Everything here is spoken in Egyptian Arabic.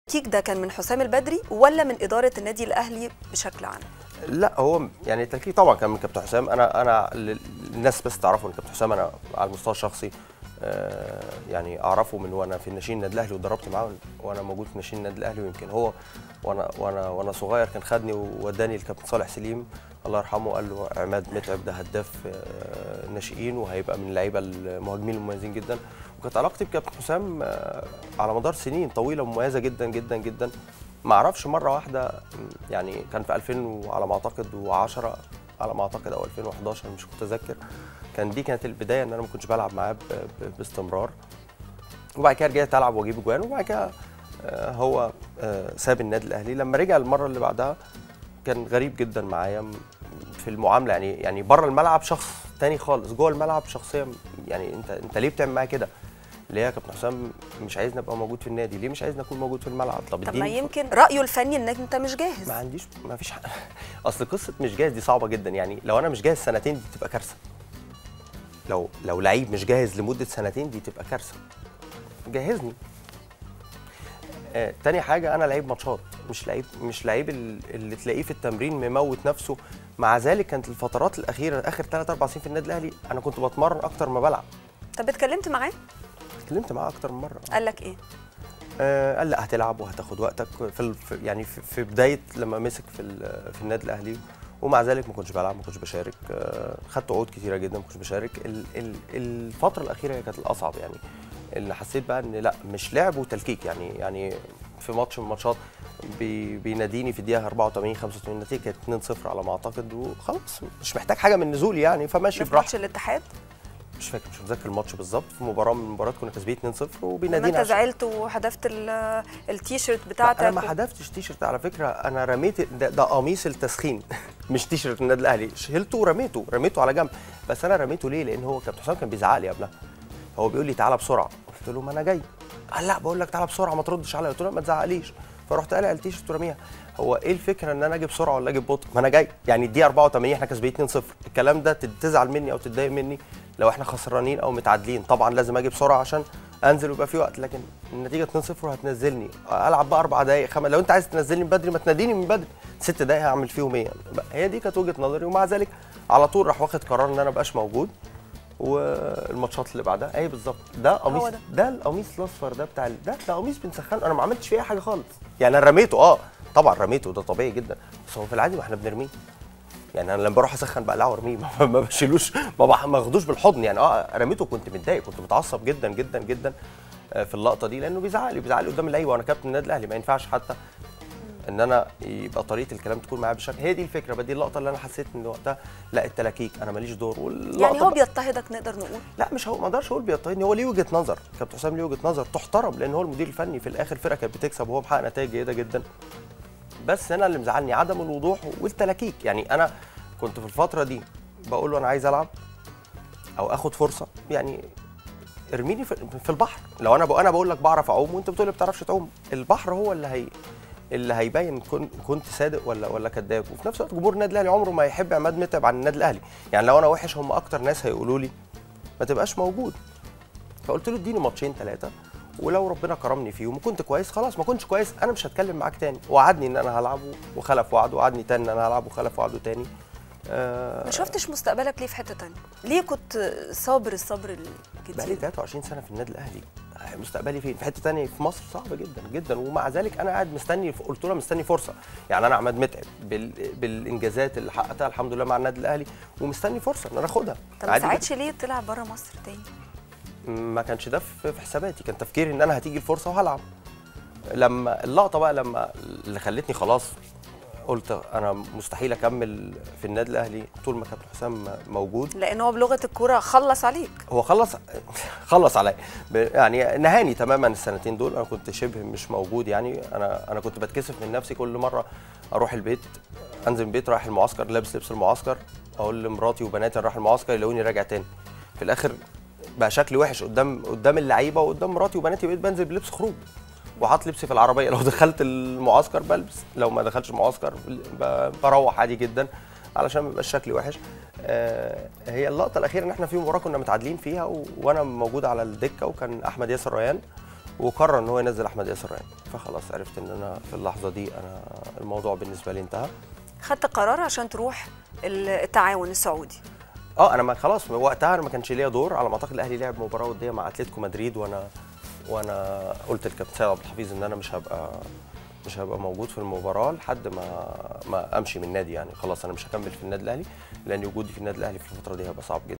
التكتيك ده كان من حسام البدري ولا من اداره النادي الاهلي بشكل عام لا هو يعني التكتيك طبعا كان من كابتن حسام انا انا ل- الناس بس تعرفوا ان كابتن حسام انا على المستوى الشخصي آه، يعني اعرفه من وانا في ناشئين النادي الاهلي واتدربت معاه وانا موجود في ناشئين النادي الاهلي ويمكن هو وانا وانا وانا صغير كان خدني ووداني الكابتن صالح سليم الله يرحمه قال له عماد متعب ده هداف آه، الناشئين وهيبقى من اللعيبه المهاجمين المميزين جدا وكانت علاقتي بكابتن حسام آه، على مدار سنين طويله ومميزه جدا جدا جدا ما اعرفش مره واحده يعني كان في 2000 وعلى ما اعتقد و10 على ما اعتقد او 2011 مش متذكر كان دي كانت البدايه ان انا ما كنتش بلعب معاه ب- ب- باستمرار وبعد كده رجعت العب واجيب اجوان وبعد كده آه، هو آه، ساب النادي الاهلي لما رجع المره اللي بعدها كان غريب جدا معايا م- في المعامله يعني يعني بره الملعب شخص تاني خالص جوه الملعب شخصيه م- يعني انت انت ليه بتعمل معايا كده؟ ليه يا كابتن حسام مش عايزني ابقى موجود في النادي؟ ليه مش عايزني اكون موجود في الملعب؟ طب طب ما اديني يمكن رايه الفني انك انت مش جاهز ما عنديش ما فيش حق. اصل قصه مش جاهز دي صعبه جدا يعني لو انا مش جاهز سنتين دي تبقى كارثه لو لو لعيب مش جاهز لمده سنتين دي تبقى كارثه جهزني آه تاني حاجه انا لعيب ماتشات مش لعيب مش لعيب ال- اللي تلاقيه في التمرين مموت نفسه مع ذلك كانت الفترات الاخيره اخر 3 4 سنين في النادي الاهلي انا كنت بتمرن اكتر ما بلعب طب اتكلمت معاه اتكلمت معاه اكتر من مره قال لك ايه آه قال لا هتلعب وهتاخد وقتك في ال- في- يعني في, في بدايه لما مسك في ال- في النادي الاهلي ومع ذلك ما كنتش بلعب ما كنتش بشارك آه خدت عقود كتيره جدا ما كنتش بشارك ال ال الفتره الاخيره هي كانت الاصعب يعني اللي حسيت بقى ان لا مش لعب وتلكيك يعني يعني في ماتش من الماتشات بي بيناديني في الدقيقه 84 85 النتيجه كانت 2-0 على ما اعتقد وخلاص مش محتاج حاجه من نزولي يعني فماشي ده في براحتي ماتش الاتحاد مش فاكر مش متذكر الماتش بالظبط في مباراه من المباريات كنا كاسبين 2-0 لما وبيناديني انت عشان- زعلت وحذفت ال- التيشيرت لا، بتاعتك انا ما و- حذفتش تيشرت على فكره انا رميت ده, ده قميص التسخين مش تيشرت النادي الاهلي شلته ورميته رميته على جنب بس انا رميته ليه لان هو كابتن حسام كان بيزعق لي قبلها هو بيقول لي تعالى بسرعه قلت له ما انا جاي قال لا بقول لك تعالى بسرعه ما تردش عليا قلت له لا، ما تزعقليش فرحت قالع التيشرت ورميها هو ايه الفكره ان انا اجي بسرعه ولا اجي ببطء ما انا جاي يعني الدقيقه 84 احنا كسبانين 2-0 الكلام ده تد- تزعل مني او تتضايق مني لو احنا خسرانين او متعادلين طبعا لازم اجي بسرعه عشان انزل ويبقى في وقت لكن النتيجه 2-0 وهتنزلني العب بقى اربع دقائق خم... لو انت عايز تنزلني من بدري ما تناديني من بدري ست دقائق هعمل فيهم ايه بقى هي دي كانت وجهه نظري ومع ذلك على طول راح واخد قرار ان انا مبقاش موجود والماتشات اللي بعدها اي بالظبط ده قميص هو ده. ده. ده القميص الاصفر ده بتاع ال- ده ده قميص بنسخنه انا ما عملتش فيه اي حاجه خالص يعني انا رميته اه طبعا رميته ده طبيعي جدا بس هو في العادي ما احنا بنرميه يعني انا لما بروح اسخن بقى لا وارميه ما- ما بشيلوش ما بح- ما باخدوش بالحضن يعني اه رميته كنت متضايق كنت متعصب جدا جدا جدا آه، في اللقطه دي لانه بيزعق لي بيزعق لي قدام اللعيبه وانا كابتن النادي الاهلي ما ينفعش حتى ان انا يبقى طريقه الكلام تكون معايا بالشكل هي دي الفكره بقى دي اللقطه اللي انا حسيت ان وقتها لا التلاكيك انا ماليش دور واللقطه يعني هو بقى- بيضطهدك نقدر نقول لا مش هو ما اقدرش اقول بيضطهدني هو ليه وجهه نظر كابتن حسام ليه وجهه نظر تحترم لان هو المدير الفني في الاخر الفرقه كانت بتكسب وهو محقق نتائج جيده جدا بس انا اللي مزعلني عدم الوضوح والتلاكيك يعني انا كنت في الفتره دي بقول له انا عايز العب او اخد فرصه يعني ارميني في في البحر لو انا بقول انا بقول لك بعرف اعوم وانت بتقول لي ما بتعرفش تعوم البحر هو اللي هي اللي هيبين كن- كنت صادق ولا ولا كذاب وفي نفس الوقت جمهور النادي الاهلي عمره ما يحب عماد متعب عن النادي الاهلي يعني لو انا وحش هم اكتر ناس هيقولوا لي ما تبقاش موجود فقلت له اديني ماتشين ثلاثه ولو ربنا كرمني فيهم وكنت كويس خلاص ما كنتش كويس انا مش هتكلم معاك تاني وعدني ان انا هلعب وخلف وعده وعدني تاني ان انا هلعب وخلف وعده تاني آه ما شفتش مستقبلك ليه في حته تانية ليه كنت صابر الصبر بقى لي الكتير 23 سنه في النادي الاهلي مستقبلي فين في حته تانية في مصر صعبه جدا جدا ومع ذلك انا قاعد مستني قلت له مستني فرصه يعني انا عماد متعب بال... بالانجازات اللي حققتها الحمد لله مع النادي الاهلي ومستني فرصه ان انا اخدها طب ما عادي جداً. ساعدش ليه تلعب بره مصر تاني ما كانش ده في في حساباتي كان تفكيري ان انا هتيجي الفرصه وهلعب لما اللقطه بقى لما اللي خلتني خلاص قلت انا مستحيل اكمل في النادي الاهلي طول ما كابتن حسام موجود لان هو بلغه الكوره خلص عليك هو خلص خلص عليا ب- يعني نهاني تماما السنتين دول انا كنت شبه مش موجود يعني انا انا كنت بتكسف من نفسي كل مره اروح البيت انزل من البيت رايح المعسكر لابس لبس المعسكر اقول لمراتي وبناتي انا رايح المعسكر يلاقوني راجع تاني في الاخر بقى شكلي وحش قدام قدام اللعيبه وقدام مراتي وبناتي بقيت بنزل بلبس خروج وحاطط لبسي في العربيه لو دخلت المعسكر بلبس لو ما دخلتش المعسكر ب- بروح عادي جدا علشان ما يبقاش شكلي وحش آه، هي اللقطه الاخيره ان احنا في مباراه كنا متعادلين فيها و... وانا موجود على الدكه وكان احمد ياسر ريان وقرر ان هو ينزل احمد ياسر ريان فخلاص عرفت ان انا في اللحظه دي انا الموضوع بالنسبه لي انتهى خدت قرار عشان تروح التعاون السعودي اه انا ما خلاص وقتها انا ما كانش ليا دور على ما اعتقد الاهلي لعب مباراه وديه مع اتلتيكو مدريد وانا وانا قلت للكابتن سيد عبد الحفيظ ان انا مش هبقى مش هبقى موجود في المباراه لحد ما ما امشي من النادي يعني خلاص انا مش هكمل في النادي الاهلي لان وجودي في النادي الاهلي في الفتره دي هيبقى صعب جدا